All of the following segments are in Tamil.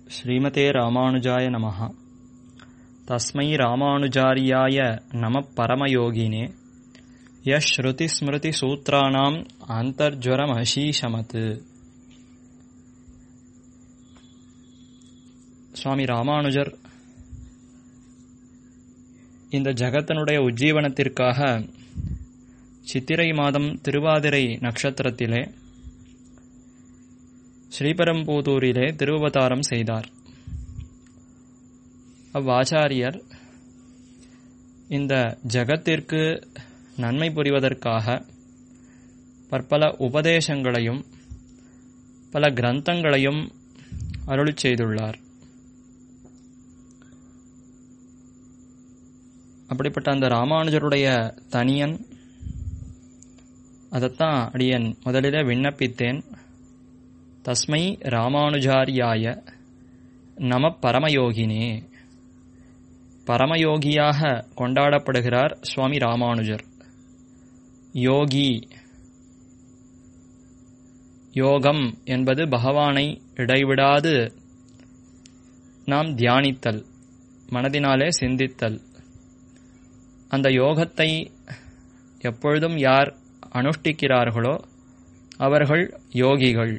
ஸ்ரீமதே ராமானுஜாய நமः தஸ்மை ராமானுஜாரியாய நம பரமயோகினே யஸ்ருதிஸ்மிருதிசூத்ராணாம் அந்தர்ஜ்வரமசீஷமத் சுவாமி ராமானுஜர் இந்த ஜகத்தினுடைய உஜ்ஜீவனத்திற்காக சித்திரை மாதம் திருவாதிரை நட்சத்திரத்திலே ஸ்ரீபெரும்புதூரிலே திருவவதாரம் செய்தார் அவ்வாச்சாரியர் இந்த ஜகத்திற்கு நன்மை புரிவதற்காக பற்பல உபதேசங்களையும் பல கிரந்தங்களையும் அருளிச் செய்துள்ளார் அப்படிப்பட்ட அந்த ராமானுஜருடைய தனியன் அதைத்தான் அடியன் முதலிலே விண்ணப்பித்தேன் தஸ்மை ராமானுஜாரியாய நம பரமயோகினே பரமயோகியாக கொண்டாடப்படுகிறார் சுவாமி ராமானுஜர் யோகி யோகம் என்பது பகவானை இடைவிடாது நாம் தியானித்தல் மனதினாலே சிந்தித்தல் அந்த யோகத்தை எப்பொழுதும் யார் அனுஷ்டிக்கிறார்களோ அவர்கள் யோகிகள்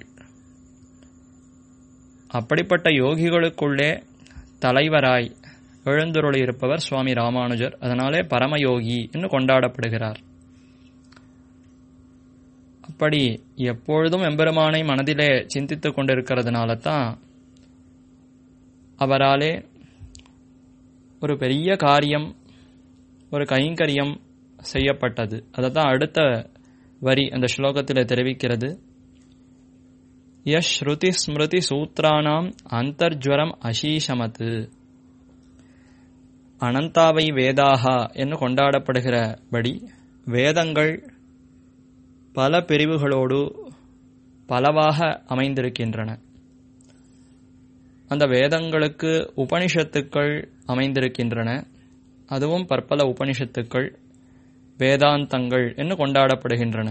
அப்படிப்பட்ட யோகிகளுக்குள்ளே தலைவராய் எழுந்துருளியிருப்பவர் சுவாமி ராமானுஜர் அதனாலே பரமயோகி என்று கொண்டாடப்படுகிறார் அப்படி எப்பொழுதும் எம்பெருமானை மனதிலே சிந்தித்துக் கொண்டிருக்கிறதுனால தான் அவராலே ஒரு பெரிய காரியம் ஒரு கைங்கரியம் செய்யப்பட்டது அதை தான் அடுத்த வரி அந்த ஸ்லோகத்தில் தெரிவிக்கிறது யஷ் ஸ்ருதி ஸ்மிருதி சூத்ரானாம் அந்தர்ஜ்வரம் அசீஷமத்து அனந்தாவை வேதாகா என்று கொண்டாடப்படுகிறபடி வேதங்கள் பல பிரிவுகளோடு பலவாக அமைந்திருக்கின்றன அந்த வேதங்களுக்கு உபனிஷத்துக்கள் அமைந்திருக்கின்றன அதுவும் பற்பல உபனிஷத்துக்கள் வேதாந்தங்கள் என்று கொண்டாடப்படுகின்றன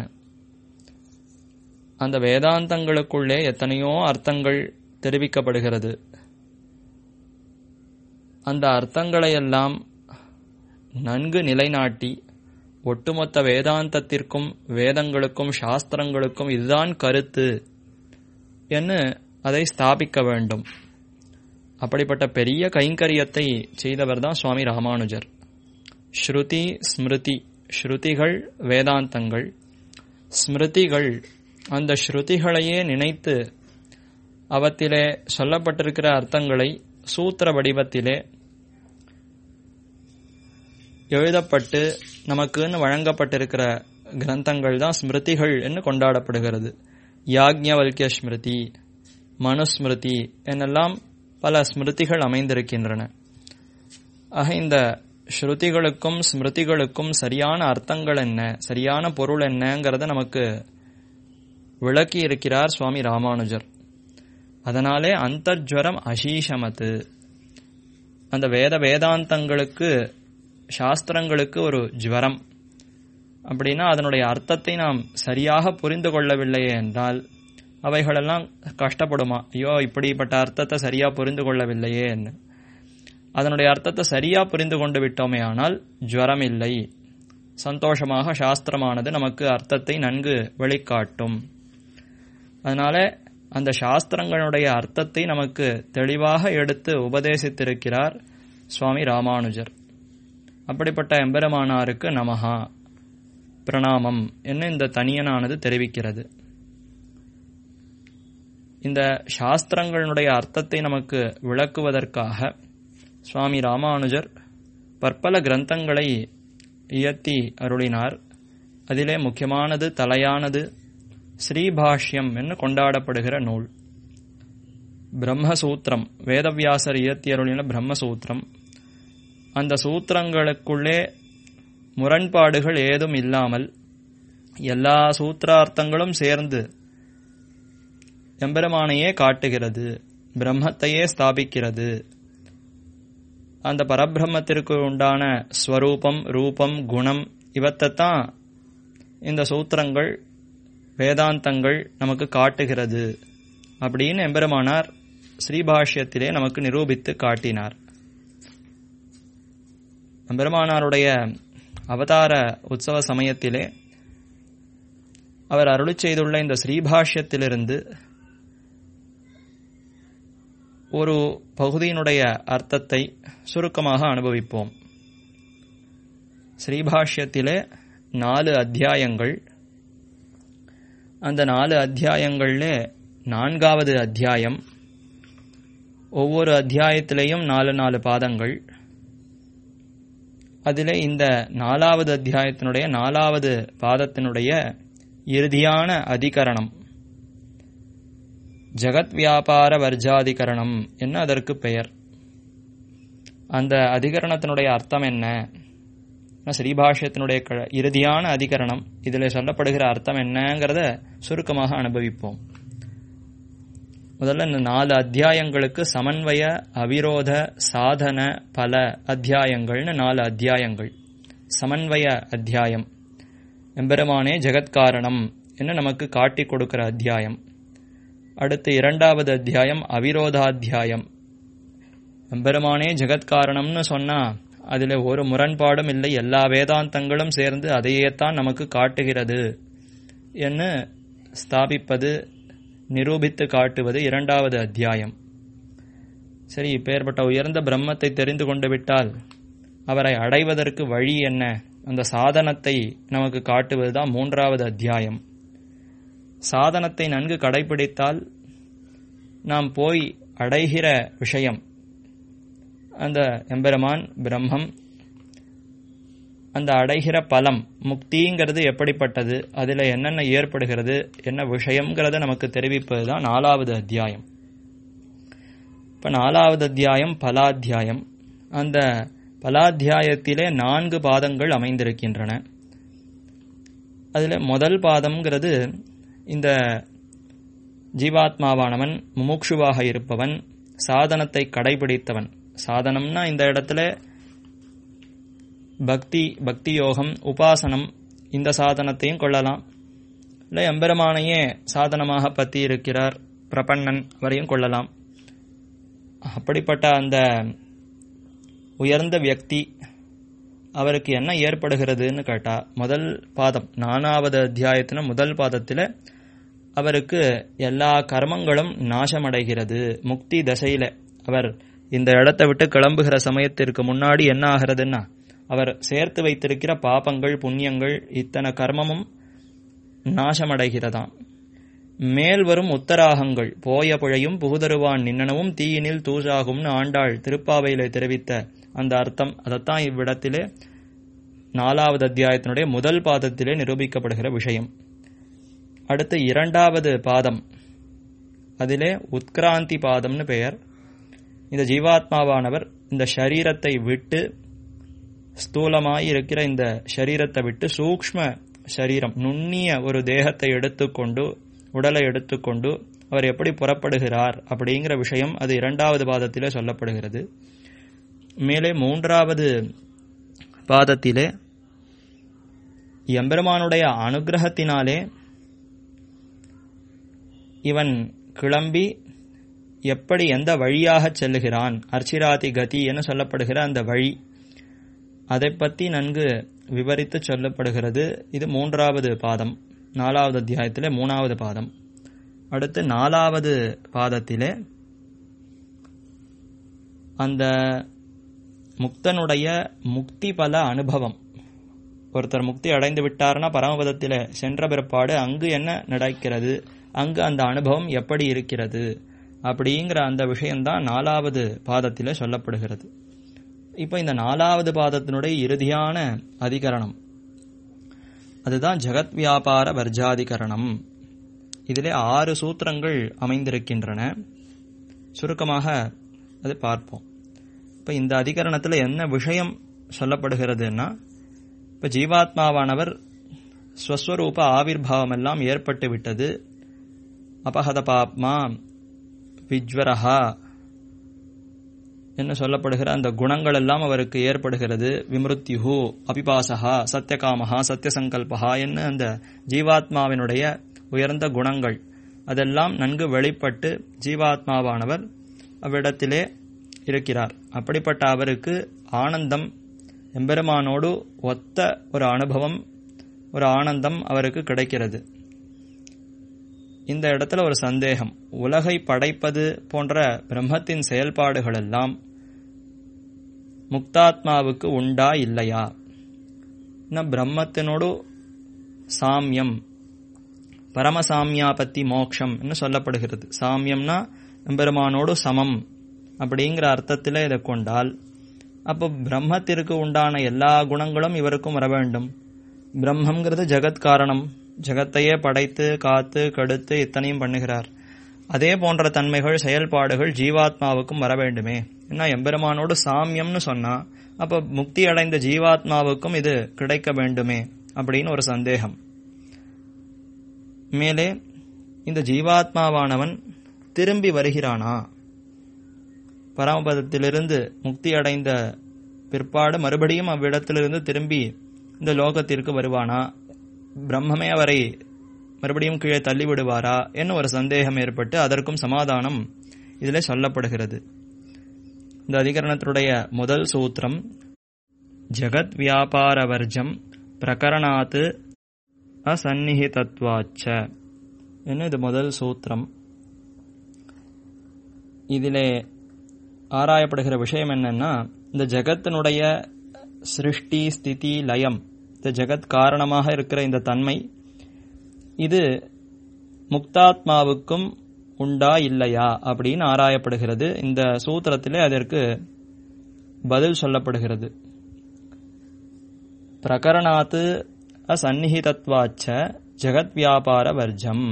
அந்த வேதாந்தங்களுக்குள்ளே எத்தனையோ அர்த்தங்கள் தெரிவிக்கப்படுகிறது அந்த அர்த்தங்களையெல்லாம் நன்கு நிலைநாட்டி ஒட்டுமொத்த வேதாந்தத்திற்கும் வேதங்களுக்கும் சாஸ்திரங்களுக்கும் இதுதான் கருத்து என்று அதை ஸ்தாபிக்க வேண்டும் அப்படிப்பட்ட பெரிய கைங்கரியத்தை செய்தவர் தான் சுவாமி ராமானுஜர் ஸ்ருதி ஸ்மிருதி ஸ்ருதிகள் வேதாந்தங்கள் ஸ்மிருதிகள் அந்த ஸ்ருதிகளையே நினைத்து அவத்திலே சொல்லப்பட்டிருக்கிற அர்த்தங்களை சூத்திர வடிவத்திலே எழுதப்பட்டு நமக்குன்னு வழங்கப்பட்டிருக்கிற கிரந்தங்கள் தான் ஸ்மிருதிகள் என்று கொண்டாடப்படுகிறது யாக்ஞவல்கிய ஸ்மிருதி மனுஸ்மிருதி என்னெல்லாம் பல ஸ்மிருதிகள் அமைந்திருக்கின்றன ஆக இந்த ஸ்ருதிகளுக்கும் ஸ்மிருதிகளுக்கும் சரியான அர்த்தங்கள் என்ன சரியான பொருள் என்னங்கிறத நமக்கு விளக்கி இருக்கிறார் சுவாமி ராமானுஜர் அதனாலே அந்தர்ஜ்வரம் அசீஷமத்து அந்த வேத வேதாந்தங்களுக்கு சாஸ்திரங்களுக்கு ஒரு ஜுவரம் அப்படின்னா அதனுடைய அர்த்தத்தை நாம் சரியாக புரிந்து கொள்ளவில்லையே என்றால் அவைகளெல்லாம் கஷ்டப்படுமா ஐயோ இப்படிப்பட்ட அர்த்தத்தை சரியா புரிந்து கொள்ளவில்லையே என்று அதனுடைய அர்த்தத்தை சரியா புரிந்து கொண்டு விட்டோமே ஆனால் ஜுவரம் இல்லை சந்தோஷமாக சாஸ்திரமானது நமக்கு அர்த்தத்தை நன்கு வெளிக்காட்டும் அதனால அந்த சாஸ்திரங்களுடைய அர்த்தத்தை நமக்கு தெளிவாக எடுத்து உபதேசித்திருக்கிறார் சுவாமி ராமானுஜர் அப்படிப்பட்ட எம்பெருமானாருக்கு நமஹா பிரணாமம் என்று இந்த தனியனானது தெரிவிக்கிறது இந்த சாஸ்திரங்களுடைய அர்த்தத்தை நமக்கு விளக்குவதற்காக சுவாமி ராமானுஜர் பற்பல கிரந்தங்களை இயற்றி அருளினார் அதிலே முக்கியமானது தலையானது ஸ்ரீபாஷ்யம் என்று கொண்டாடப்படுகிற நூல் பிரம்மசூத்திரம் வேதவியாசர் இயற்றி அருளின பிரம்மசூத்திரம் அந்த சூத்திரங்களுக்குள்ளே முரண்பாடுகள் ஏதும் இல்லாமல் எல்லா சூத்திரார்த்தங்களும் சேர்ந்து எம்பெருமானையே காட்டுகிறது பிரம்மத்தையே ஸ்தாபிக்கிறது அந்த பரபிரம்மத்திற்கு உண்டான ஸ்வரூபம் ரூபம் குணம் இவத்தைத்தான் இந்த சூத்திரங்கள் வேதாந்தங்கள் நமக்கு காட்டுகிறது அப்படின்னு எம்பெருமானார் ஸ்ரீபாஷ்யத்திலே நமக்கு நிரூபித்து காட்டினார் பெருமானாருடைய அவதார உற்சவ சமயத்திலே அவர் அருளி செய்துள்ள இந்த ஸ்ரீபாஷ்யத்திலிருந்து ஒரு பகுதியினுடைய அர்த்தத்தை சுருக்கமாக அனுபவிப்போம் ஸ்ரீபாஷ்யத்திலே நாலு அத்தியாயங்கள் அந்த நாலு அத்தியாயங்கள்ல நான்காவது அத்தியாயம் ஒவ்வொரு அத்தியாயத்திலேயும் நாலு நாலு பாதங்கள் அதிலே இந்த நாலாவது அத்தியாயத்தினுடைய நாலாவது பாதத்தினுடைய இறுதியான அதிகரணம் ஜகத் வியாபார வர்ஜாதிகரணம் என்ன அதற்கு பெயர் அந்த அதிகரணத்தினுடைய அர்த்தம் என்ன ஸ்ரீபாஷ்யத்தினுடைய இறுதியான அதிகரணம் இதில் சொல்லப்படுகிற அர்த்தம் என்னங்கிறத சுருக்கமாக அனுபவிப்போம் முதல்ல இந்த நாலு அத்தியாயங்களுக்கு சமன்வய அவிரோத சாதன பல அத்தியாயங்கள்னு நாலு அத்தியாயங்கள் சமன்வய அத்தியாயம் எம்பெருமானே ஜெகத்காரணம் என்று நமக்கு காட்டி கொடுக்கிற அத்தியாயம் அடுத்து இரண்டாவது அத்தியாயம் அவிரோதாத்தியாயம் எம்பெருமானே ஜெகத்காரணம்னு சொன்னா அதில் ஒரு முரண்பாடும் இல்லை எல்லா வேதாந்தங்களும் சேர்ந்து அதையேத்தான் நமக்கு காட்டுகிறது என்று ஸ்தாபிப்பது நிரூபித்து காட்டுவது இரண்டாவது அத்தியாயம் சரி இப்பேற்பட்ட உயர்ந்த பிரம்மத்தை தெரிந்து கொண்டு விட்டால் அவரை அடைவதற்கு வழி என்ன அந்த சாதனத்தை நமக்கு காட்டுவதுதான் மூன்றாவது அத்தியாயம் சாதனத்தை நன்கு கடைபிடித்தால் நாம் போய் அடைகிற விஷயம் அந்த எம்பெருமான் பிரம்மம் அந்த அடைகிற பலம் முக்திங்கிறது எப்படிப்பட்டது அதில் என்னென்ன ஏற்படுகிறது என்ன விஷயங்கிறத நமக்கு தெரிவிப்பது தான் நாலாவது அத்தியாயம் இப்போ நாலாவது அத்தியாயம் பலாத்தியாயம் அந்த பலாத்தியாயத்திலே நான்கு பாதங்கள் அமைந்திருக்கின்றன அதில் முதல் பாதம்ங்கிறது இந்த ஜீவாத்மாவானவன் முமுட்சுவாக இருப்பவன் சாதனத்தை கடைபிடித்தவன் சாதனம்னா இந்த இடத்துல பக்தி பக்தி யோகம் உபாசனம் இந்த சாதனத்தையும் கொள்ளலாம் இல்லை எம்பெருமானையே சாதனமாக பற்றி இருக்கிறார் பிரபன்னன் வரையும் கொள்ளலாம் அப்படிப்பட்ட அந்த உயர்ந்த வியக்தி அவருக்கு என்ன ஏற்படுகிறதுன்னு கேட்டா முதல் பாதம் நானாவது அத்தியாயத்தின முதல் பாதத்தில் அவருக்கு எல்லா கர்மங்களும் நாசமடைகிறது முக்தி தசையில அவர் இந்த இடத்தை விட்டு கிளம்புகிற சமயத்திற்கு முன்னாடி என்ன ஆகிறதுன்னா அவர் சேர்த்து வைத்திருக்கிற பாபங்கள் புண்ணியங்கள் இத்தனை கர்மமும் நாசமடைகிறதாம் மேல் வரும் உத்தராகங்கள் போய புழையும் புகுதருவான் நின்னனவும் தீயினில் தூசாகும்னு ஆண்டாள் திருப்பாவையில தெரிவித்த அந்த அர்த்தம் அதைத்தான் இவ்விடத்திலே நாலாவது அத்தியாயத்தினுடைய முதல் பாதத்திலே நிரூபிக்கப்படுகிற விஷயம் அடுத்து இரண்டாவது பாதம் அதிலே உத்கிராந்தி பாதம்னு பெயர் இந்த ஜீவாத்மாவானவர் இந்த சரீரத்தை விட்டு ஸ்தூலமாய் இருக்கிற இந்த சரீரத்தை விட்டு சூக்ம சரீரம் நுண்ணிய ஒரு தேகத்தை எடுத்துக்கொண்டு உடலை எடுத்துக்கொண்டு அவர் எப்படி புறப்படுகிறார் அப்படிங்கிற விஷயம் அது இரண்டாவது பாதத்திலே சொல்லப்படுகிறது மேலே மூன்றாவது பாதத்திலே எம்பெருமானுடைய அனுகிரகத்தினாலே இவன் கிளம்பி எப்படி எந்த வழியாக செல்லுகிறான் அர்ச்சிராதி கதி என சொல்லப்படுகிற அந்த வழி அதை பற்றி நன்கு விவரித்து சொல்லப்படுகிறது இது மூன்றாவது பாதம் நாலாவது அத்தியாயத்திலே மூணாவது பாதம் அடுத்து நாலாவது பாதத்திலே அந்த முக்தனுடைய முக்தி பல அனுபவம் ஒருத்தர் முக்தி அடைந்து விட்டார்னா பரமபதத்தில் சென்ற பிற்பாடு அங்கு என்ன நடக்கிறது அங்கு அந்த அனுபவம் எப்படி இருக்கிறது அப்படிங்கிற அந்த விஷயம்தான் நாலாவது பாதத்தில் சொல்லப்படுகிறது இப்போ இந்த நாலாவது பாதத்தினுடைய இறுதியான அதிகரணம் அதுதான் ஜெகத் வியாபார வர்ஜாதிகரணம் இதிலே ஆறு சூத்திரங்கள் அமைந்திருக்கின்றன சுருக்கமாக அதை பார்ப்போம் இப்போ இந்த அதிகரணத்தில் என்ன விஷயம் சொல்லப்படுகிறதுன்னா இப்போ ஜீவாத்மாவானவர் ஸ்வஸ்வரூப ஆவிர்வாவம் எல்லாம் ஏற்பட்டு விட்டது அபகத பாப்மா விஜ்வரஹா என்ன சொல்லப்படுகிற அந்த குணங்கள் எல்லாம் அவருக்கு ஏற்படுகிறது விமிருத்யுஹு அபிபாசகா சத்தியகாமஹா சத்தியசங்கல்பகா என்ன அந்த ஜீவாத்மாவினுடைய உயர்ந்த குணங்கள் அதெல்லாம் நன்கு வெளிப்பட்டு ஜீவாத்மாவானவர் அவ்விடத்திலே இருக்கிறார் அப்படிப்பட்ட அவருக்கு ஆனந்தம் எம்பெருமானோடு ஒத்த ஒரு அனுபவம் ஒரு ஆனந்தம் அவருக்கு கிடைக்கிறது இந்த இடத்துல ஒரு சந்தேகம் உலகை படைப்பது போன்ற பிரம்மத்தின் செயல்பாடுகள் எல்லாம் முக்தாத்மாவுக்கு உண்டா இல்லையா பிரம்மத்தினோடு சாமியம் பரமசாமியாபத்தி மோக்ஷம் என்று சொல்லப்படுகிறது சாமியம்னா எம்பெருமானோடு சமம் அப்படிங்கிற அர்த்தத்தில் இதை கொண்டால் அப்போ பிரம்மத்திற்கு உண்டான எல்லா குணங்களும் இவருக்கும் வர வேண்டும் பிரம்மங்கிறது ஜெகத் காரணம் ஜெகத்தையே படைத்து காத்து கடுத்து இத்தனையும் பண்ணுகிறார் அதே போன்ற தன்மைகள் செயல்பாடுகள் ஜீவாத்மாவுக்கும் வர வேண்டுமே என்ன எம்பெருமானோடு சாமியம்னு சொன்னா அப்ப முக்தி அடைந்த ஜீவாத்மாவுக்கும் இது கிடைக்க வேண்டுமே அப்படின்னு ஒரு சந்தேகம் மேலே இந்த ஜீவாத்மாவானவன் திரும்பி வருகிறானா பரமபதத்திலிருந்து முக்தி அடைந்த பிற்பாடு மறுபடியும் அவ்விடத்திலிருந்து திரும்பி இந்த லோகத்திற்கு வருவானா பிரம்மமே அவரை மறுபடியும் கீழே தள்ளி விடுவாரா என்ன ஒரு சந்தேகம் ஏற்பட்டு அதற்கும் சமாதானம் இதில் சொல்லப்படுகிறது இந்த அதிகரணத்தினுடைய முதல் சூத்திரம் ஜகத் வியாபாரவர்ஜம் பிரகரணாத்து அசந்நிஹிதத்வாச்ச என்ன இது முதல் சூத்திரம் இதிலே ஆராயப்படுகிற விஷயம் என்னன்னா இந்த ஜகத்தினுடைய சிருஷ்டி ஸ்திதி லயம் இந்த ஜெகத் காரணமாக இருக்கிற இந்த தன்மை இது முக்தாத்மாவுக்கும் உண்டா இல்லையா அப்படின்னு ஆராயப்படுகிறது இந்த சூத்திரத்திலே அதற்கு பதில் சொல்லப்படுகிறது பிரகரணாத்து அசந்நிஹிதத்வாச்ச ஜெகத் வியாபார வர்ஜம்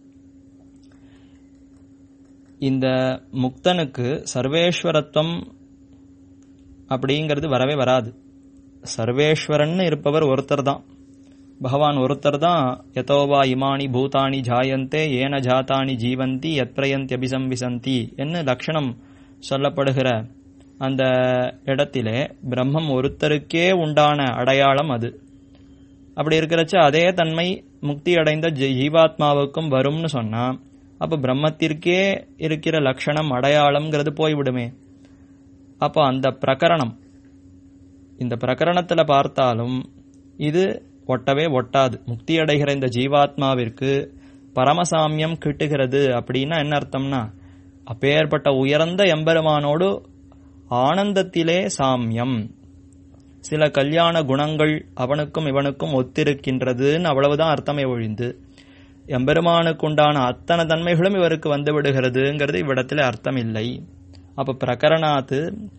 இந்த முக்தனுக்கு சர்வேஸ்வரத்துவம் அப்படிங்கிறது வரவே வராது சர்வேஸ்வரன் இருப்பவர் ஒருத்தர் தான் பகவான் ஒருத்தர் தான் யதோவா இமானி பூதானி ஜாயந்தே ஏன ஜாத்தானி ஜீவந்தி எத்ரயந்தி அபிசம்பிசந்தி என்ன லட்சணம் சொல்லப்படுகிற அந்த இடத்திலே பிரம்மம் ஒருத்தருக்கே உண்டான அடையாளம் அது அப்படி இருக்கிறச்ச அதே தன்மை முக்தி அடைந்த ஜீவாத்மாவுக்கும் வரும்னு சொன்னா அப்ப பிரம்மத்திற்கே இருக்கிற லட்சணம் அடையாளம்ங்கிறது போய்விடுமே அப்போ அந்த பிரகரணம் இந்த பிரகரணத்துல பார்த்தாலும் இது ஒட்டவே ஒட்டாது முக்தி அடைகிற இந்த ஜீவாத்மாவிற்கு பரமசாமியம் கிட்டுகிறது அப்படின்னா என்ன அர்த்தம்னா அப்பேற்பட்ட உயர்ந்த எம்பெருமானோடு ஆனந்தத்திலே சாமியம் சில கல்யாண குணங்கள் அவனுக்கும் இவனுக்கும் ஒத்திருக்கின்றதுன்னு அவ்வளவுதான் அர்த்தமே ஒழிந்து எம்பெருமானுக்கு உண்டான அத்தனை தன்மைகளும் இவருக்கு வந்து விடுகிறதுங்கிறது இவ்விடத்துல அர்த்தம் இல்லை அப்ப பிரகரணாத்து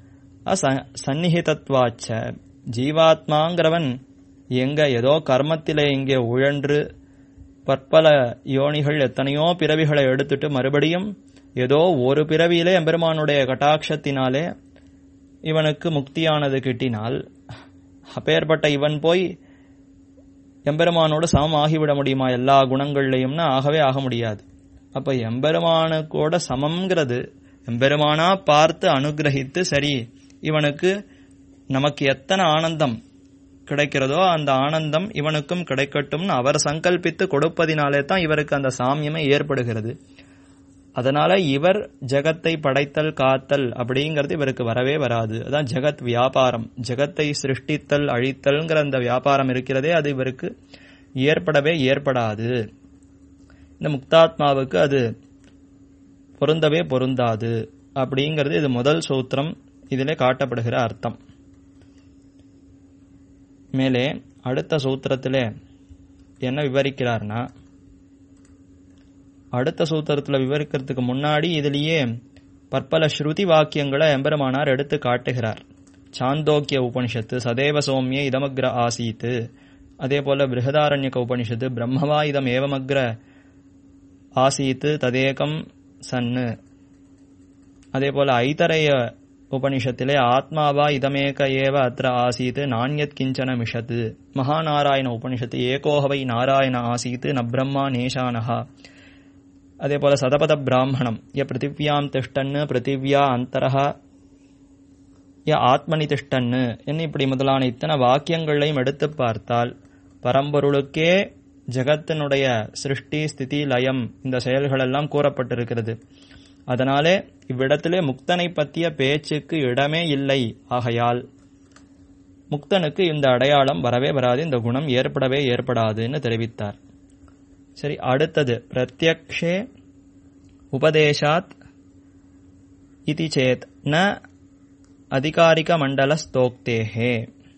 சந்நிகிதத்வாச்ச ஜீவாத்மாங்கிறவன் எங்க ஏதோ கர்மத்திலே இங்கே உழன்று பற்பல யோனிகள் எத்தனையோ பிறவிகளை எடுத்துட்டு மறுபடியும் ஏதோ ஒரு பிறவியிலே எம்பெருமானுடைய கட்டாட்சத்தினாலே இவனுக்கு முக்தியானது கிட்டினால் அப்பேற்பட்ட இவன் போய் எம்பெருமானோடு சமம் ஆகிவிட முடியுமா எல்லா குணங்கள்லையும்னா ஆகவே ஆக முடியாது அப்ப எம்பெருமானுக்கூட சமம்ங்கிறது எம்பெருமானா பார்த்து அனுகிரகித்து சரி இவனுக்கு நமக்கு எத்தனை ஆனந்தம் கிடைக்கிறதோ அந்த ஆனந்தம் இவனுக்கும் கிடைக்கட்டும்னு அவர் சங்கல்பித்து கொடுப்பதினாலே தான் இவருக்கு அந்த சாமியமே ஏற்படுகிறது அதனால இவர் ஜெகத்தை படைத்தல் காத்தல் அப்படிங்கிறது இவருக்கு வரவே வராது அதான் ஜெகத் வியாபாரம் ஜெகத்தை சிருஷ்டித்தல் அழித்தல்ங்கிற அந்த வியாபாரம் இருக்கிறதே அது இவருக்கு ஏற்படவே ஏற்படாது இந்த முக்தாத்மாவுக்கு அது பொருந்தவே பொருந்தாது அப்படிங்கிறது இது முதல் சூத்திரம் இதிலே காட்டப்படுகிற அர்த்தம் மேலே அடுத்த சூத்திரத்திலே என்ன விவரிக்கிறார்னா அடுத்த சூத்திரத்தில் விவரிக்கிறதுக்கு முன்னாடி இதிலேயே பற்பல ஸ்ருதி வாக்கியங்களை எம்பெருமானார் எடுத்து காட்டுகிறார் சாந்தோக்கிய உபனிஷத்து சதேவ சோமிய இதமக்ர ஆசீத்து அதே போல பிருகதாரண்யக உபனிஷத்து பிரம்மவா இதம் ஏவமக்ர ஆசீத்து ததேகம் சன்னு அதே போல ஐதரைய உபனிஷத்திலே ஆத்மாவா இதமேக ஏவ அத்திர ஆசீத் நானியத் கிஞ்சன மிஷத்து மகாநாராயண உபனிஷத்து ஏகோஹவை நாராயண ஆசீத் ந பிரம்மா நேஷானஹா அதே போல சதபத பிராமணம் ய பிருத்திவியாம் திஷ்டன்னு பிருத்திவியா அந்தரஹா ய ஆத்மனி திஷ்டன்னு என்ன இப்படி முதலான இத்தனை வாக்கியங்களையும் எடுத்து பார்த்தால் பரம்பொருளுக்கே ஜெகத்தினுடைய சிருஷ்டி ஸ்திதி லயம் இந்த செயல்களெல்லாம் கூறப்பட்டிருக்கிறது அதனாலே இவ்விடத்திலே முக்தனை பற்றிய பேச்சுக்கு இடமே இல்லை ஆகையால் முக்தனுக்கு இந்த அடையாளம் வரவே வராது இந்த குணம் ஏற்படவே ஏற்படாதுன்னு தெரிவித்தார் சரி அடுத்தது பிரத்யக்ஷே உபதேசாத் இதி சேத் ந அதிகாரிக மண்டல ஸ்தோக்தேஹே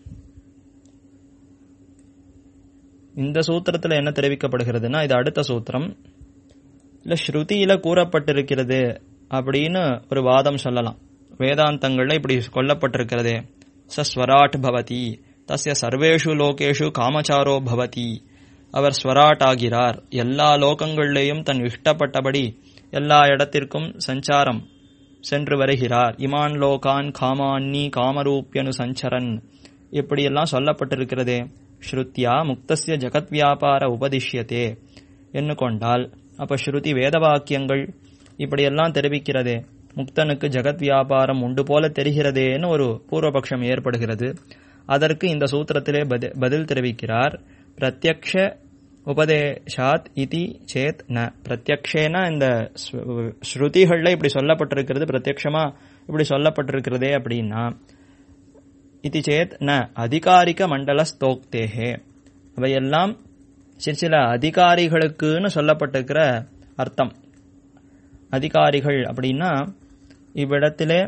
இந்த சூத்திரத்துல என்ன தெரிவிக்கப்படுகிறதுனா இது அடுத்த சூத்திரம் இல்ல ஸ்ருதியில கூறப்பட்டிருக்கிறது அப்படின்னு ஒரு வாதம் சொல்லலாம் வேதாந்தங்கள்ல இப்படி கொல்லப்பட்டிருக்கிறதே சஸ்வராட் பவதி தஸ்ய சர்வேஷு லோகேஷு காமச்சாரோ பவதி அவர் ஸ்வராட் ஆகிறார் எல்லா லோகங்கள்லேயும் தன் இஷ்டப்பட்டபடி எல்லா இடத்திற்கும் சஞ்சாரம் சென்று வருகிறார் இமான் லோகான் காமான்னி காமரூப்யனு சஞ்சரன் இப்படியெல்லாம் சொல்லப்பட்டிருக்கிறதே ஸ்ருத்யா முக்தசிய ஜகத் வியாபார உபதிஷ்யத்தே என்று கொண்டால் அப்ப ஸ்ருதி வேத வாக்கியங்கள் இப்படியெல்லாம் தெரிவிக்கிறதே முக்தனுக்கு ஜகத் வியாபாரம் உண்டு போல தெரிகிறதேன்னு ஒரு பூர்வபக்ஷம் ஏற்படுகிறது அதற்கு இந்த சூத்திரத்திலே பதில் தெரிவிக்கிறார் பிரத்யக்ஷ உபதேசாத் இதி சேத் ந பிரத்யக்ஷேனா இந்த ஸ்ருதிகள்ல இப்படி சொல்லப்பட்டிருக்கிறது பிரத்யக்ஷமா இப்படி சொல்லப்பட்டிருக்கிறதே அப்படின்னா இது சேத் ந அதிகாரிக மண்டல ஸ்தோக்தேகே அவையெல்லாம் சில சில அதிகாரிகளுக்குன்னு சொல்லப்பட்டிருக்கிற அர்த்தம் அதிகாரிகள் அப்படின்னா இவ்விடத்திலே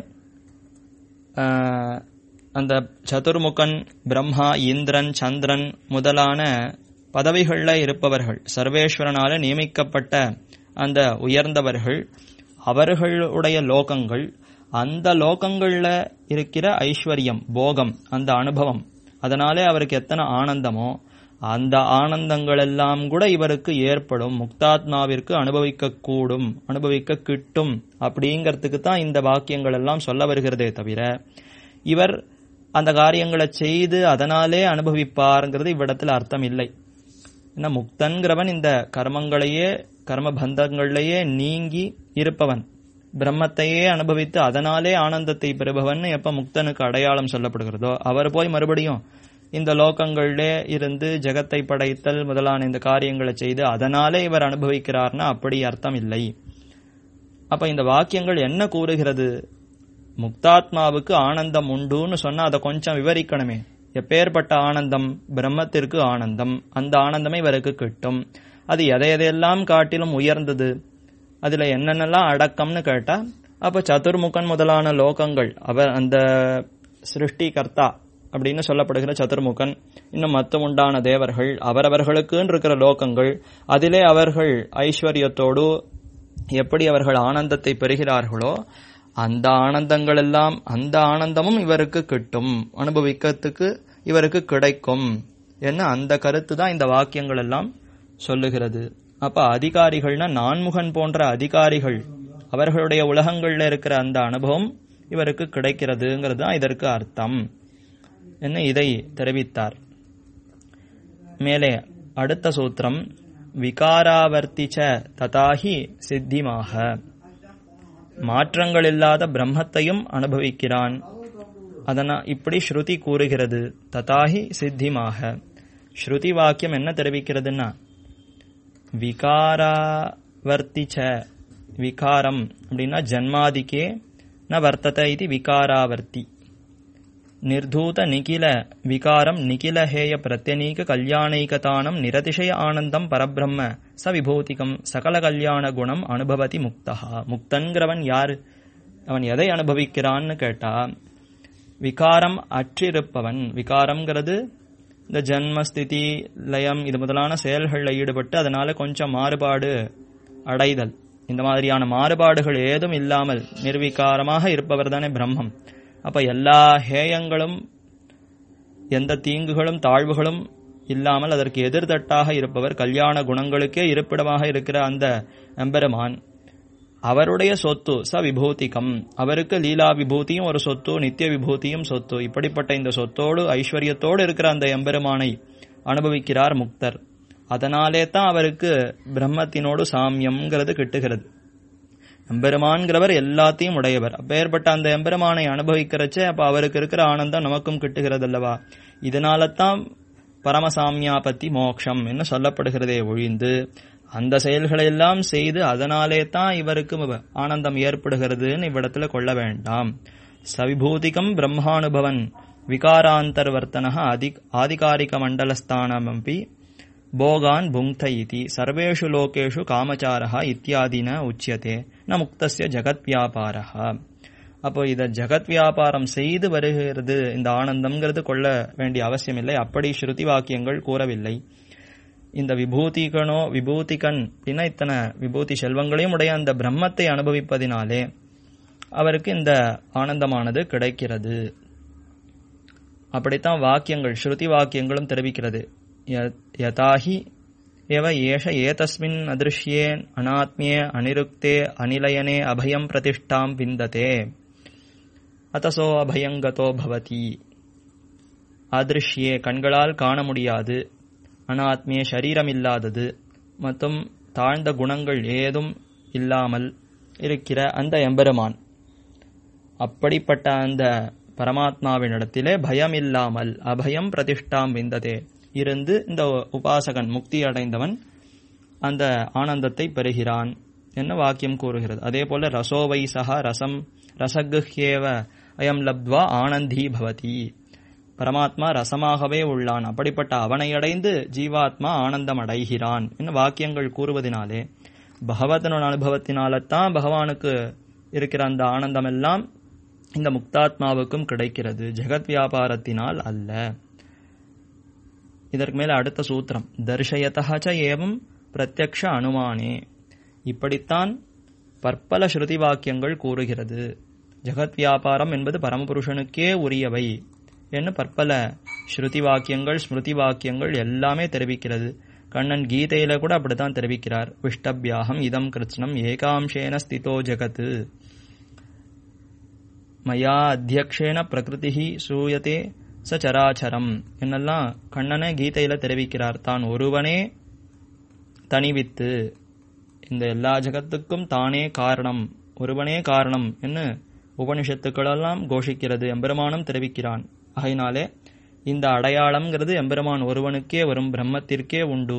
அந்த சதுர்முகன் பிரம்மா இந்திரன் சந்திரன் முதலான பதவிகளில் இருப்பவர்கள் சர்வேஸ்வரனால நியமிக்கப்பட்ட அந்த உயர்ந்தவர்கள் அவர்களுடைய லோகங்கள் அந்த லோகங்கள்ல இருக்கிற ஐஸ்வர்யம் போகம் அந்த அனுபவம் அதனாலே அவருக்கு எத்தனை ஆனந்தமோ அந்த ஆனந்தங்கள் எல்லாம் கூட இவருக்கு ஏற்படும் முக்தாத்மாவிற்கு அனுபவிக்க கூடும் அனுபவிக்க கிட்டும் அப்படிங்கிறதுக்கு தான் இந்த வாக்கியங்கள் எல்லாம் சொல்ல வருகிறதே தவிர இவர் அந்த காரியங்களை செய்து அதனாலே அனுபவிப்பாருங்கிறது இவ்விடத்தில் அர்த்தம் இல்லை ஏன்னா முக்தன்கிறவன் இந்த கர்மங்களையே கர்ம பந்தங்கள்லேயே நீங்கி இருப்பவன் பிரம்மத்தையே அனுபவித்து அதனாலே ஆனந்தத்தை பெறுபவன் எப்ப முக்தனுக்கு அடையாளம் சொல்லப்படுகிறதோ அவர் போய் மறுபடியும் இந்த லோகங்களிலே இருந்து ஜெகத்தை படைத்தல் முதலான இந்த காரியங்களை செய்து அதனாலே இவர் அனுபவிக்கிறார்னா அப்படி அர்த்தம் இல்லை அப்ப இந்த வாக்கியங்கள் என்ன கூறுகிறது முக்தாத்மாவுக்கு ஆனந்தம் உண்டுன்னு சொன்னா அதை கொஞ்சம் விவரிக்கணுமே எப்பேற்பட்ட ஆனந்தம் பிரம்மத்திற்கு ஆனந்தம் அந்த ஆனந்தமே இவருக்கு கிட்டும் அது எதை எதையெல்லாம் காட்டிலும் உயர்ந்தது அதுல என்னென்னலாம் அடக்கம்னு கேட்டா அப்ப சதுர்முகன் முதலான லோகங்கள் அவர் அந்த சிருஷ்டி கர்த்தா அப்படின்னு சொல்லப்படுகிற சதுர்முகன் இன்னும் மத்த உண்டான தேவர்கள் அவரவர்களுக்குன்னு இருக்கிற லோகங்கள் அதிலே அவர்கள் ஐஸ்வர்யத்தோடு எப்படி அவர்கள் ஆனந்தத்தை பெறுகிறார்களோ அந்த ஆனந்தங்கள் எல்லாம் அந்த ஆனந்தமும் இவருக்கு கிட்டும் அனுபவிக்கிறதுக்கு இவருக்கு கிடைக்கும் என்ன அந்த கருத்து தான் இந்த வாக்கியங்கள் எல்லாம் சொல்லுகிறது அப்ப அதிகாரிகள்னா நான்முகன் போன்ற அதிகாரிகள் அவர்களுடைய உலகங்கள்ல இருக்கிற அந்த அனுபவம் இவருக்கு கிடைக்கிறதுங்கிறது தான் இதற்கு அர்த்தம் என்ன இதை தெரிவித்தார் மேலே அடுத்த சூத்திரம் விகாராவர்த்திச்ச ததாகி சித்திமாக மாற்றங்கள் இல்லாத பிரம்மத்தையும் அனுபவிக்கிறான் அதனா இப்படி ஸ்ருதி கூறுகிறது ததாகி சித்திமாக ஸ்ருதி வாக்கியம் என்ன தெரிவிக்கிறதுன்னா விகாராவர்த்திச்ச விகாரம் அப்படின்னா ஜன்மாதிக்கே ந வர்த்தத இது விகாராவர்த்தி ನಿರ್ಧೂತ ನಿಖಿಲ ವಿಕಾರಂ ನಿಖಿಲ ಹೇಯ ಪ್ರತ್ಯನೀಕ ಕಲ್ಯಾಣೈಕತಾನಂ ನಿರತಿಶಯ ಆನಂದಂ பரபிரம்ம ச விபூதிகம் சகல கல்யாண குணம் அனுபவதி முக்தா முக்தன்கிறவன் யாரு அவன் எதை அனுபவிக்கிறான்னு கேட்டா விகாரம் அற்றிருப்பவன் விகாரம்ங்கிறது இந்த ஜன்மஸ்திதி லயம் இது முதலான செயல்களில் ஈடுபட்டு அதனால கொஞ்சம் மாறுபாடு அடைதல் இந்த மாதிரியான மாறுபாடுகள் ஏதும் இல்லாமல் நிர்விகாரமாக இருப்பவர் தானே பிரம்மம் அப்ப எல்லா ஹேயங்களும் எந்த தீங்குகளும் தாழ்வுகளும் இல்லாமல் அதற்கு எதிர்தட்டாக இருப்பவர் கல்யாண குணங்களுக்கே இருப்பிடமாக இருக்கிற அந்த எம்பெருமான் அவருடைய சொத்து ச விபூதிகம் அவருக்கு லீலா விபூதியும் ஒரு சொத்து நித்திய விபூதியும் சொத்து இப்படிப்பட்ட இந்த சொத்தோடு ஐஸ்வர்யத்தோடு இருக்கிற அந்த எம்பெருமானை அனுபவிக்கிறார் முக்தர் அதனாலே தான் அவருக்கு பிரம்மத்தினோடு சாமியம்ங்கிறது கிட்டுகிறது எம்பெருமான்கிறவர் எல்லாத்தையும் உடையவர் அப்பேற்பட்ட அந்த எம்பெருமானை அனுபவிக்கிறச்சே அப்ப அவருக்கு இருக்கிற ஆனந்தம் நமக்கும் கிட்டுகிறது அல்லவா இதனால தான் பரமசாமியாபத்தி மோக்ஷம் என்று சொல்லப்படுகிறதே ஒழிந்து அந்த செயல்களை எல்லாம் செய்து அதனாலே தான் இவருக்கு ஆனந்தம் ஏற்படுகிறதுன்னு இவ்விடத்துல கொள்ள வேண்டாம் சவிபூதிகம் பிரம்மானுபவன் விகாராந்தர்வர்த்தன அதி ஆதிகாரிக மண்டலஸ்தானமப்பி போகான் புங்க்த இதி சர்வேஷு லோகேஷு காமச்சாரா இத்தியாதின உச்சியதே ந முக்தஸ்ய ஜகத் வியாபாரः அப்போ இத ஜகத் வியாபாரம் செய்து வருகிறது இந்த ஆனந்தம்ங்கிறது கொள்ள வேண்டிய அவசியம் இல்லை அப்படி ஸ்ருதி வாக்கியங்கள் கூறவில்லை இந்த விபூதிகனோ விபூதிகன் அப்படின்னா இத்தனை விபூதி செல்வங்களையும் உடைய அந்த பிரம்மத்தை அனுபவிப்பதினாலே அவருக்கு இந்த ஆனந்தமானது கிடைக்கிறது அப்படித்தான் வாக்கியங்கள் ஸ்ருதி வாக்கியங்களும் தெரிவிக்கிறது யதாஹி एव एष एतस्मिन् अदृश्ये अनात्म्ये अनिरुक्ते अनिलयने अभयं प्रतिष्ठां विन्दते அத்தசோ அபயங்கதோ பவதி அதிருஷ்யே கண்களால் காண முடியாது அனாத்மிய சரீரம் இல்லாதது மற்றும் தாழ்ந்த குணங்கள் ஏதும் இல்லாமல் இருக்கிற அந்த எம்பெருமான் அப்படிப்பட்ட அந்த பரமாத்மாவினிடத்திலே பயம் இல்லாமல் அபயம் பிரதிஷ்டாம் விந்ததே இருந்து இந்த உபாசகன் முக்தி அடைந்தவன் அந்த ஆனந்தத்தை பெறுகிறான் என்ன வாக்கியம் கூறுகிறது அதே போல ரசோவை சகா ரசம் ரசகுஹ்யேவ அயம் லப்த்வா ஆனந்தி பவதி பரமாத்மா ரசமாகவே உள்ளான் அப்படிப்பட்ட அவனை அடைந்து ஜீவாத்மா ஆனந்தம் அடைகிறான் என்ன வாக்கியங்கள் கூறுவதனாலே பகவதனோட அனுபவத்தினால்தான் பகவானுக்கு இருக்கிற அந்த ஆனந்தம் எல்லாம் இந்த முக்தாத்மாவுக்கும் கிடைக்கிறது ஜெகத் வியாபாரத்தினால் அல்ல இதற்கு மேல அடுத்த சூத்திரம் தர்ஷயத்தச்ச ஏவம் பிரத்யக்ஷ அனுமானே இப்படித்தான் பற்பல ஸ்ருதி வாக்கியங்கள் கூறுகிறது ஜெகத் வியாபாரம் என்பது பரமபுருஷனுக்கே உரியவை என்று பற்பல ஸ்ருதி வாக்கியங்கள் ஸ்மிருதி வாக்கியங்கள் எல்லாமே தெரிவிக்கிறது கண்ணன் கீதையில கூட அப்படித்தான் தெரிவிக்கிறார் விஷ்டபியாகம் இதம் கிருத்னம் ஏகாம்சேன ஸ்திதோ ஜெகத் மயா அத்தியக்ஷேன பிரகிருதி சூயத்தே ச சராச்சரம் என்னெல்லாம் கண்ணனே கீதையில தெரிவிக்கிறார் தான் ஒருவனே தனிவித்து இந்த எல்லா ஜகத்துக்கும் தானே காரணம் ஒருவனே காரணம் என்று உபனிஷத்துக்களெல்லாம் கோஷிக்கிறது எம்பெருமானும் தெரிவிக்கிறான் ஆகையினாலே இந்த அடையாளம்ங்கிறது எம்பெருமான் ஒருவனுக்கே வரும் பிரம்மத்திற்கே உண்டு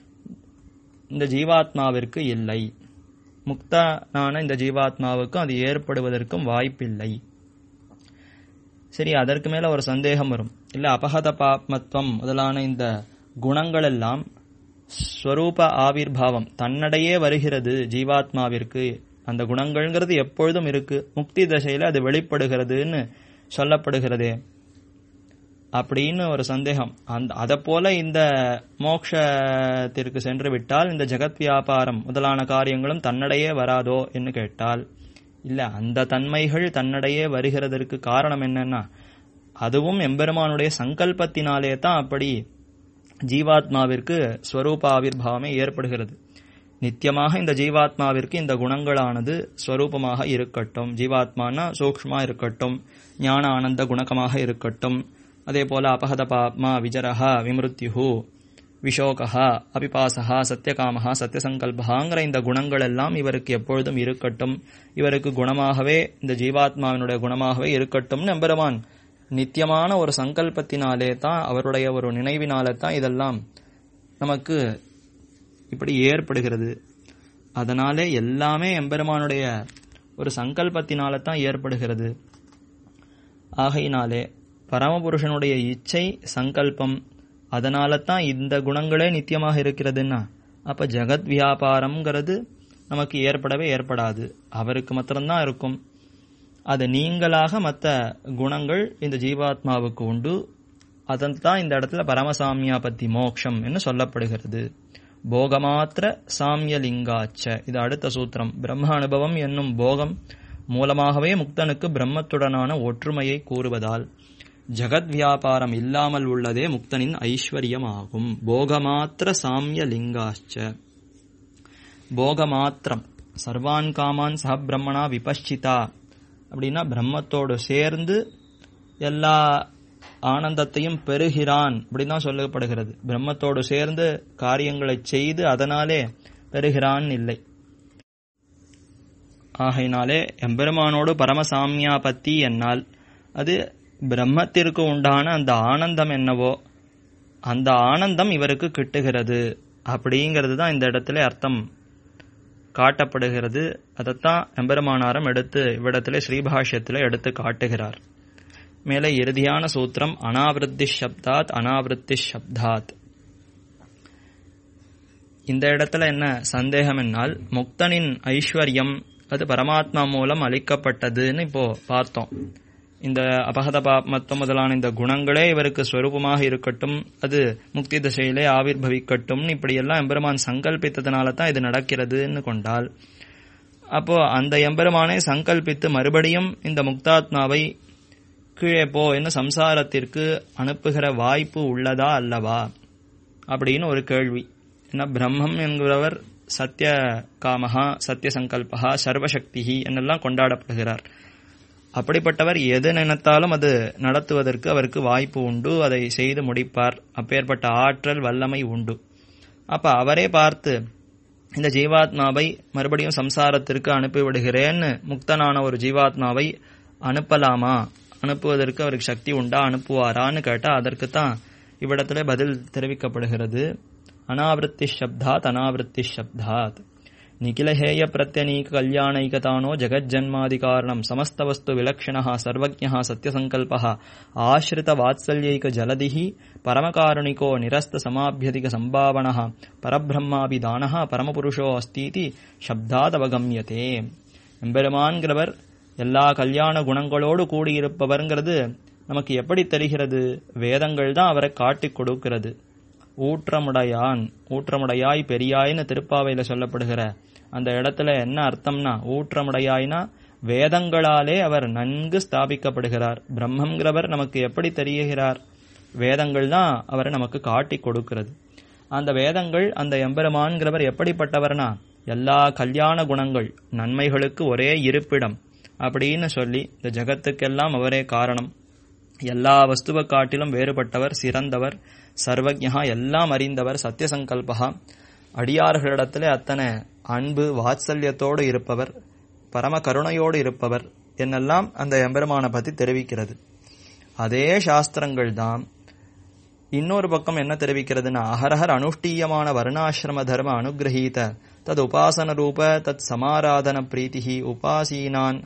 இந்த ஜீவாத்மாவிற்கு இல்லை முக்தனான இந்த ஜீவாத்மாவுக்கும் அது ஏற்படுவதற்கும் வாய்ப்பில்லை சரி அதற்கு மேல ஒரு சந்தேகம் வரும் இல்ல அபகத பாப்மத்துவம் முதலான இந்த குணங்கள் எல்லாம் ஸ்வரூப ஆவிர்வாவம் தன்னடையே வருகிறது ஜீவாத்மாவிற்கு அந்த குணங்கள்ங்கிறது எப்பொழுதும் இருக்கு முக்தி தசையில அது வெளிப்படுகிறதுன்னு சொல்லப்படுகிறதே அப்படின்னு ஒரு சந்தேகம் அந்த அதை போல இந்த மோக்ஷத்திற்கு சென்று விட்டால் இந்த ஜெகத் வியாபாரம் முதலான காரியங்களும் தன்னடையே வராதோ என்று கேட்டால் இல்ல அந்த தன்மைகள் தன்னடையே வருகிறதற்கு காரணம் என்னன்னா அதுவும் எம்பெருமானுடைய சங்கல்பத்தினாலே தான் அப்படி ஜீவாத்மாவிற்கு ஸ்வரூப ஆவிர்வாவமே ஏற்படுகிறது நித்தியமாக இந்த ஜீவாத்மாவிற்கு இந்த குணங்களானது ஸ்வரூபமாக இருக்கட்டும் ஜீவாத்மானா சூக்ஷ்மா இருக்கட்டும் ஞான ஆனந்த குணகமாக இருக்கட்டும் அதே போல அபகத பாப்மா விஜரஹா விமிருத்யு விஷோகா அபிபாசகா சத்தியகாமஹா சத்தியசங்கல்பகாங்கிற இந்த குணங்கள் எல்லாம் இவருக்கு எப்பொழுதும் இருக்கட்டும் இவருக்கு குணமாகவே இந்த ஜீவாத்மாவினுடைய குணமாகவே இருக்கட்டும்னு எம்பெருமான் நித்தியமான ஒரு சங்கல்பத்தினாலே தான் அவருடைய ஒரு நினைவினாலே தான் இதெல்லாம் நமக்கு இப்படி ஏற்படுகிறது அதனாலே எல்லாமே எம்பெருமானுடைய ஒரு சங்கல்பத்தினால தான் ஏற்படுகிறது ஆகையினாலே பரமபுருஷனுடைய இச்சை சங்கல்பம் அதனால தான் இந்த குணங்களே நித்தியமாக இருக்கிறதுன்னா அப்ப ஜெகத் வியாபாரம்ங்கிறது நமக்கு ஏற்படவே ஏற்படாது அவருக்கு மாத்திரம்தான் இருக்கும் அது நீங்களாக மற்ற குணங்கள் இந்த ஜீவாத்மாவுக்கு உண்டு அதன் தான் இந்த இடத்துல பரமசாமியா பத்தி மோக்ஷம் என்று சொல்லப்படுகிறது போகமாத்திர சாமியலிங்காச்ச இது அடுத்த சூத்திரம் பிரம்ம அனுபவம் என்னும் போகம் மூலமாகவே முக்தனுக்கு பிரம்மத்துடனான ஒற்றுமையை கூறுவதால் ஜகத் வியாபாரம் இல்லாமல் உள்ளதே முக்தனின் ஐஸ்வர்யமாகும் போகமாத்திர சாமிய லிங்காச்ச போகமாத்திரம் சர்வான் காமான் சஹ பிரம்மணா விபஷ்சிதா அப்படின்னா பிரம்மத்தோடு சேர்ந்து எல்லா ஆனந்தத்தையும் பெறுகிறான் அப்படின்னு தான் சொல்லப்படுகிறது பிரம்மத்தோடு சேர்ந்து காரியங்களை செய்து அதனாலே பெறுகிறான் இல்லை ஆகையினாலே எம்பெருமானோடு பரமசாமியா பத்தி என்னால் அது பிரம்மத்திற்கு உண்டான அந்த ஆனந்தம் என்னவோ அந்த ஆனந்தம் இவருக்கு கிட்டுகிறது அப்படிங்கிறது தான் இந்த இடத்துல அர்த்தம் காட்டப்படுகிறது அதைத்தான் எம்பெருமானாரம் எடுத்து இவ்விடத்திலே ஸ்ரீபாஷ்யத்தில் எடுத்து காட்டுகிறார் மேலே இறுதியான சூத்திரம் அனாவிருத்தி சப்தாத் அனாவிருத்தி சப்தாத் இந்த இடத்துல என்ன சந்தேகம் என்னால் முக்தனின் ஐஸ்வர்யம் அது பரமாத்மா மூலம் அளிக்கப்பட்டதுன்னு இப்போ பார்த்தோம் இந்த அபகத பாப்மத்துவம் முதலான இந்த குணங்களே இவருக்கு ஸ்வரூபமாக இருக்கட்டும் அது முக்தி திசையிலே ஆவிர்வவிக்கட்டும் இப்படியெல்லாம் எம்பெருமான் சங்கல்பித்ததுனால தான் இது நடக்கிறதுன்னு கொண்டால் அப்போ அந்த எம்பெருமானை சங்கல்பித்து மறுபடியும் இந்த முக்தாத்மாவை கீழே போ என்ன சம்சாரத்திற்கு அனுப்புகிற வாய்ப்பு உள்ளதா அல்லவா அப்படின்னு ஒரு கேள்வி ஏன்னா பிரம்மம் என்கிறவர் சத்திய காமஹா சத்திய சங்கல்பகா சர்வசக்தி என்னெல்லாம் கொண்டாடப்படுகிறார் அப்படிப்பட்டவர் எது நினைத்தாலும் அது நடத்துவதற்கு அவருக்கு வாய்ப்பு உண்டு அதை செய்து முடிப்பார் அப்பேற்பட்ட ஆற்றல் வல்லமை உண்டு அப்ப அவரே பார்த்து இந்த ஜீவாத்மாவை மறுபடியும் சம்சாரத்திற்கு அனுப்பிவிடுகிறேன்னு முக்தனான ஒரு ஜீவாத்மாவை அனுப்பலாமா அனுப்புவதற்கு அவருக்கு சக்தி உண்டா அனுப்புவாரான்னு கேட்டா அதற்கு தான் இவ்விடத்துல பதில் தெரிவிக்கப்படுகிறது அனாவிருத்தி சப்தாத் அனாவிருத்தி சப்தாத் நிகிலஹேய பிரத்யனீக கல்யாணைகதானோ ஜெகஜன்மாதி காரணம் சமஸ்த வஸ்து விலக்ஷண சர்வஜ சத்யசங்கல்ப ஆசிரித வாத்சல்யைக ஜலதிஹி பரமகாருணிகோ நிரஸ்த சமாபியதிக சம்பாவன பரபிரம்மாபி தான பரமபுருஷோ அஸ்தீதி சப்தாத் அவகமியதே எம்பெருமான்கிறவர் எல்லா கல்யாண குணங்களோடு கூடியிருப்பவர்ங்கிறது நமக்கு எப்படி தெரிகிறது வேதங்கள் தான் அவரை காட்டிக் கொடுக்கிறது ஊற்றமுடையான் ஊற்றமுடையாய் பெரியாய்னு திருப்பாவையில சொல்லப்படுகிற அந்த இடத்துல என்ன அர்த்தம்னா ஊற்றமுடையாய்னா வேதங்களாலே அவர் நன்கு ஸ்தாபிக்கப்படுகிறார் பிரம்மங்கிறவர் நமக்கு எப்படி தெரியுகிறார் வேதங்கள் தான் அவரை நமக்கு காட்டி கொடுக்கிறது அந்த வேதங்கள் அந்த எம்பெருமான்கிறவர் எப்படிப்பட்டவர்னா எல்லா கல்யாண குணங்கள் நன்மைகளுக்கு ஒரே இருப்பிடம் அப்படின்னு சொல்லி இந்த ஜகத்துக்கெல்லாம் அவரே காரணம் எல்லா வஸ்துவ காட்டிலும் வேறுபட்டவர் சிறந்தவர் சர்வஜா எல்லாம் அறிந்தவர் சத்தியசங்கல்பகா அடியார்களிடத்திலே அத்தனை அன்பு வாத்சல்யத்தோடு இருப்பவர் பரம கருணையோடு இருப்பவர் என்னெல்லாம் அந்த எம்பெருமானை பத்தி தெரிவிக்கிறது அதே சாஸ்திரங்கள் தான் இன்னொரு பக்கம் என்ன தெரிவிக்கிறதுனா அகரஹர் அனுஷ்டீயமான வருணாசிரம தர்ம அனுகிரகீத தத் உபாசன ரூப தத் சமாராதன பிரீத்திகி உபாசீனான்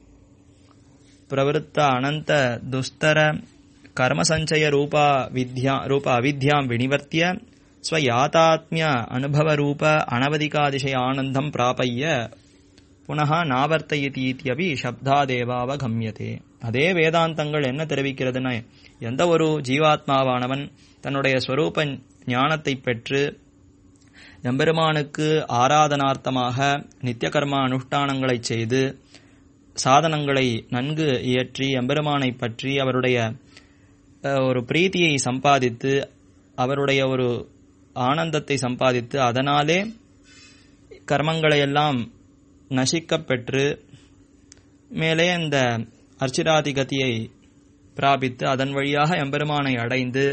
பிரவருத்த அனந்த துஸ்தர கர்மசஞ்சய ரூபா வித்யா ரூப அவித்யாம் வினிவர்த்திய ஸ்வயாத்தாத்மிய அனுபவ ரூப அனவதிகாதிசய ஆனந்தம் பிராபய்ய புனः நாவர்த்தயதீத்யபி சப்தாதேவாவகம்யதே அதே வேதாந்தங்கள் என்ன தெரிவிக்கிறதுனா எந்த ஒரு ஜீவாத்மாவானவன் தன்னுடைய ஸ்வரூப ஞானத்தை பெற்று எம்பெருமானுக்கு ஆராதனார்த்தமாக நித்திய கர்ம அனுஷ்டானங்களை செய்து சாதனங்களை நன்கு இயற்றி எம்பெருமானை பற்றி அவருடைய ஒரு பிரீத்தியை சம்பாதித்து அவருடைய ஒரு ஆனந்தத்தை சம்பாதித்து அதனாலே கர்மங்களை எல்லாம் நசிக்கப் பெற்று மேலே இந்த அர்ச்சிராதி கதியை பிராபித்து அதன் வழியாக எம்பெருமானை அடைந்து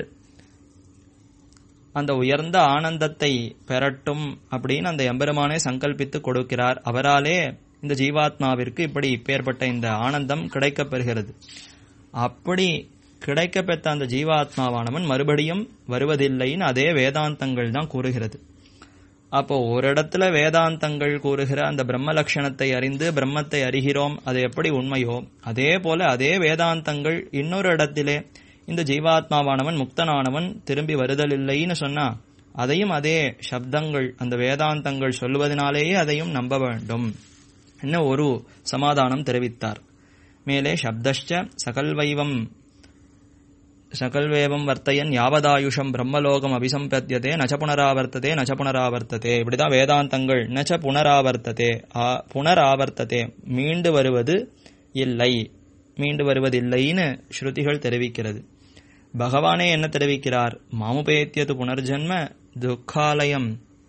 அந்த உயர்ந்த ஆனந்தத்தை பெறட்டும் அப்படின்னு அந்த எம்பெருமானை சங்கல்பித்து கொடுக்கிறார் அவராலே இந்த ஜீவாத்மாவிற்கு இப்படி இப்பேற்பட்ட இந்த ஆனந்தம் கிடைக்கப் பெறுகிறது அப்படி கிடைக்க பெற்ற அந்த ஜீவாத்மாவானவன் மறுபடியும் வருவதில்லைன்னு அதே வேதாந்தங்கள் தான் கூறுகிறது அப்போ ஒரு இடத்துல வேதாந்தங்கள் கூறுகிற அந்த பிரம்ம லட்சணத்தை அறிந்து பிரம்மத்தை அறிகிறோம் அது எப்படி உண்மையோ அதே போல அதே வேதாந்தங்கள் இன்னொரு இடத்திலே இந்த ஜீவாத்மாவானவன் முக்தனானவன் திரும்பி வருதலில்லைன்னு சொன்னா அதையும் அதே சப்தங்கள் அந்த வேதாந்தங்கள் சொல்வதனாலேயே அதையும் நம்ப வேண்டும் என்ன ஒரு சமாதானம் தெரிவித்தார் மேலே சப்தஷ்ட சகல்வைவம் சகல்வேவம் வர்த்தையன் யாவதாயுஷம் பிரம்மலோகம் அபிசம்பத்தியதே நச்ச புனராவர்த்ததே நச்ச புனராவர்த்ததே இப்படிதான் வேதாந்தங்கள் நச்ச புனராவர்த்ததே புனராவர்த்ததே மீண்டு வருவது இல்லை மீண்டு வருவதில்லைன்னு ஸ்ருதிகள் தெரிவிக்கிறது பகவானே என்ன தெரிவிக்கிறார் மாமுபேத்தியது புனர்ஜன்ம துக்காலயம்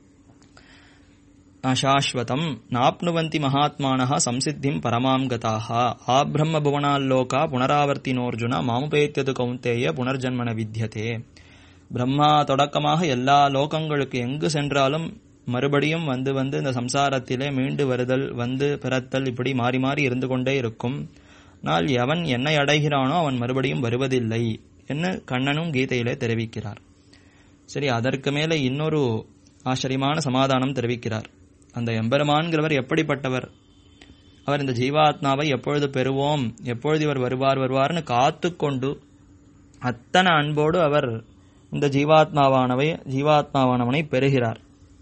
அசாஸ்வதம் நாப்னுவந்தி மகாத்மானः சம்சித்திம் பரமாம் கதாக ஆப்ரம்ம புவனால்லோகா புனராவர்த்தினோர்ஜுன மாமுபேத்தியது கௌந்தேய புனர்ஜன்மன வித்தியதே பிரம்மா தொடக்கமாக எல்லா லோகங்களுக்கு எங்கு சென்றாலும் மறுபடியும் வந்து வந்து இந்த சம்சாரத்திலே மீண்டு வருதல் வந்து பிறத்தல் இப்படி மாறி மாறி இருந்து கொண்டே இருக்கும் ஆனால் எவன் என்னை அடைகிறானோ அவன் மறுபடியும் வருவதில்லை என்று கண்ணனும் கீதையிலே தெரிவிக்கிறார் சரி அதற்கு மேலே இன்னொரு ஆச்சரியமான சமாதானம் தெரிவிக்கிறார் அந்த எம்பெருமான்கிறவர் எப்படிப்பட்டவர் அவர் இந்த ஜீவாத்மாவை எப்பொழுது பெறுவோம் எப்பொழுது இவர் வருவார் வருவார்னு காத்து கொண்டு அத்தனை அன்போடு அவர் இந்த ஜீவாத்மாவானவை ஜீவாத்மாவானவனை பெறுகிறார்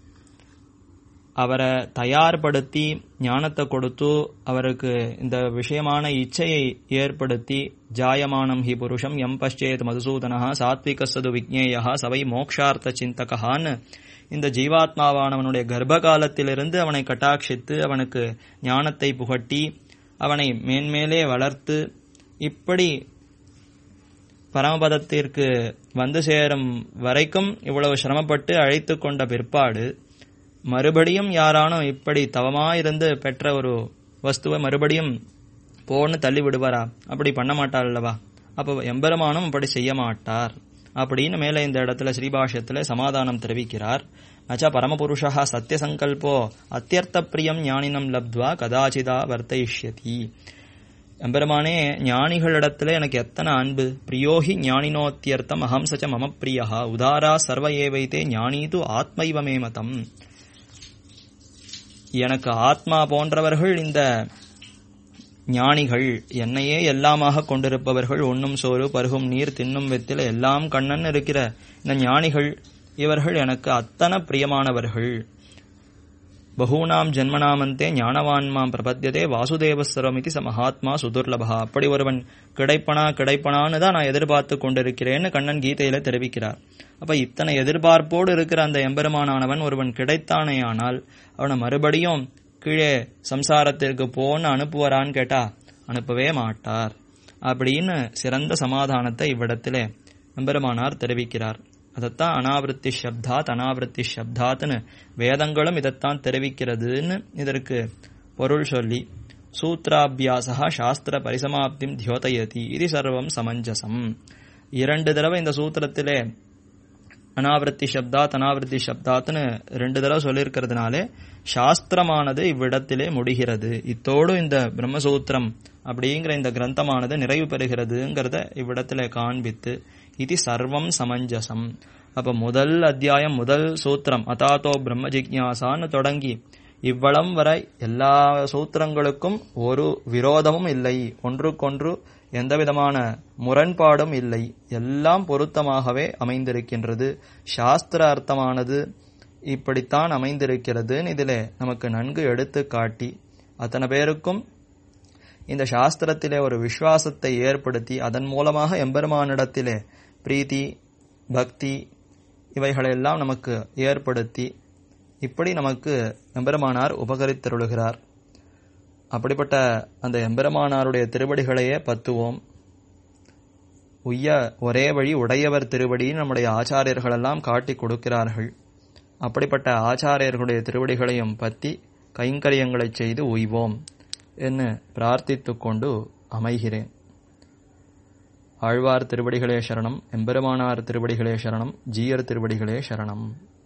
அவரை தயார்படுத்தி ஞானத்தை கொடுத்து அவருக்கு இந்த விஷயமான இச்சையை ஏற்படுத்தி ஜாயமானம் ஹி புருஷம் எம் பశ్చేத் மதுசூதனா சாத்விகசது விக்னேயா சவை மோக்ஷார்த்த சிந்தகான்னு இந்த ஜீவாத்மாவானவனுடைய கர்ப்ப காலத்திலிருந்து அவனை கட்டாட்சித்து அவனுக்கு ஞானத்தை புகட்டி அவனை மேன்மேலே வளர்த்து இப்படி பரமபதத்திற்கு வந்து சேரும் வரைக்கும் இவ்வளவு சிரமப்பட்டு அழைத்து கொண்ட பிற்பாடு மறுபடியும் யாரானும் இப்படி தவமாயிருந்து பெற்ற ஒரு வஸ்துவை மறுபடியும் போன்னு தள்ளி விடுவாரா அப்படி பண்ண மாட்டார் அல்லவா அப்போ எம்பெருமானும் அப்படி செய்ய மாட்டார் அப்படின்னு மேலே இந்த இடத்துல ஸ்ரீபாஷ்யத்தில் சமாதானம் தெரிவிக்கிறார் நச்ச பரமபுருஷா சத்தியசங்கல்போ அத்தியர்த்த பிரியம் ஞானினம் லப்த்வா கதாச்சிதா வர்த்தயிஷ்யதி எம்பெருமானே ஞானிகளிடத்துல எனக்கு எத்தனை அன்பு பிரியோஹி ஞானினோத்தியர்த்தம் அகம் சச்ச மம பிரியா உதாரா சர்வ ஏவைத்தே ஞானீது ஆத்மைவமே மதம் எனக்கு ஆத்மா போன்றவர்கள் இந்த ஞானிகள் என்னையே எல்லாமாக கொண்டிருப்பவர்கள் உண்ணும் சோறு பருகும் நீர் தின்னும் வெத்தில எல்லாம் கண்ணன் இருக்கிற இந்த ஞானிகள் இவர்கள் எனக்கு அத்தனை பிரியமானவர்கள் பகூனாம் ஜென்மனாமந்தே ஞானவான்மாம் பிரபத்தியதே வாசுதேவ சர்வமிதி ச மகாத்மா சுதுர்லபா அப்படி ஒருவன் கிடைப்பனா கிடைப்பனான்னு தான் நான் எதிர்பார்த்து கொண்டிருக்கிறேன்னு கண்ணன் கீதையில தெரிவிக்கிறார் அப்ப இத்தனை எதிர்பார்ப்போடு இருக்கிற அந்த எம்பெருமானானவன் ஒருவன் கிடைத்தானேயானால் அவனை மறுபடியும் கீழே சம்சாரத்திற்கு போன்னு அனுப்புவாரான்னு கேட்டா அனுப்பவே மாட்டார் அப்படின்னு சிறந்த சமாதானத்தை இவ்விடத்திலே எம்பெருமானார் தெரிவிக்கிறார் அதைத்தான் அனாவிருத்தி சப்தாத் அனாவிருத்தி சப்தாத்னு வேதங்களும் இதைத்தான் தெரிவிக்கிறதுன்னு இதற்கு பொருள் சொல்லி சூத்ராபியாசா சாஸ்திர பரிசமாப்திம் தியோதயதி இது சர்வம் சமஞ்சசம் இரண்டு தடவை இந்த சூத்திரத்திலே அனாவிருத்தி சப்தாத் அனாவிருத்தி சப்தாத்னு ரெண்டு தடவை சொல்லியிருக்கிறதுனாலே சாஸ்திரமானது இவ்விடத்திலே முடிகிறது இத்தோடு இந்த பிரம்மசூத்திரம் அப்படிங்கிற இந்த கிரந்தமானது நிறைவு பெறுகிறதுங்கிறத இவ்விடத்திலே காண்பித்து இது சர்வம் சமஞ்சசம் அப்ப முதல் அத்தியாயம் முதல் சூத்திரம் அதாத்தோ பிரம்ம ஜிக்யாசான்னு தொடங்கி இவ்வளம் வரை எல்லா சூத்திரங்களுக்கும் ஒரு விரோதமும் இல்லை ஒன்றுக்கொன்று எந்த விதமான முரண்பாடும் இல்லை எல்லாம் பொருத்தமாகவே அமைந்திருக்கின்றது சாஸ்திர அர்த்தமானது இப்படித்தான் அமைந்திருக்கிறதுன்னு இதிலே நமக்கு நன்கு எடுத்து காட்டி அத்தனை பேருக்கும் இந்த சாஸ்திரத்திலே ஒரு விசுவாசத்தை ஏற்படுத்தி அதன் மூலமாக எம்பெருமானிடத்திலே பிரீத்தி பக்தி இவைகளெல்லாம் நமக்கு ஏற்படுத்தி இப்படி நமக்கு எம்பெருமானார் உபகரித்தருளுகிறார் அப்படிப்பட்ட அந்த எம்பெருமானாருடைய திருவடிகளையே பத்துவோம் உய்ய ஒரே வழி உடையவர் திருவடின்னு நம்முடைய ஆச்சாரியர்கள் எல்லாம் காட்டி கொடுக்கிறார்கள் அப்படிப்பட்ட ஆச்சாரியர்களுடைய திருவடிகளையும் பற்றி கைங்கரியங்களை செய்து உய்வோம் என்று பிரார்த்தித்துக் கொண்டு அமைகிறேன் ஆழ்வார் திருவடிகளே சரணம் எம்பெருமானார் திருவடிகளே சரணம் ஜீயர் திருவடிகளே சரணம்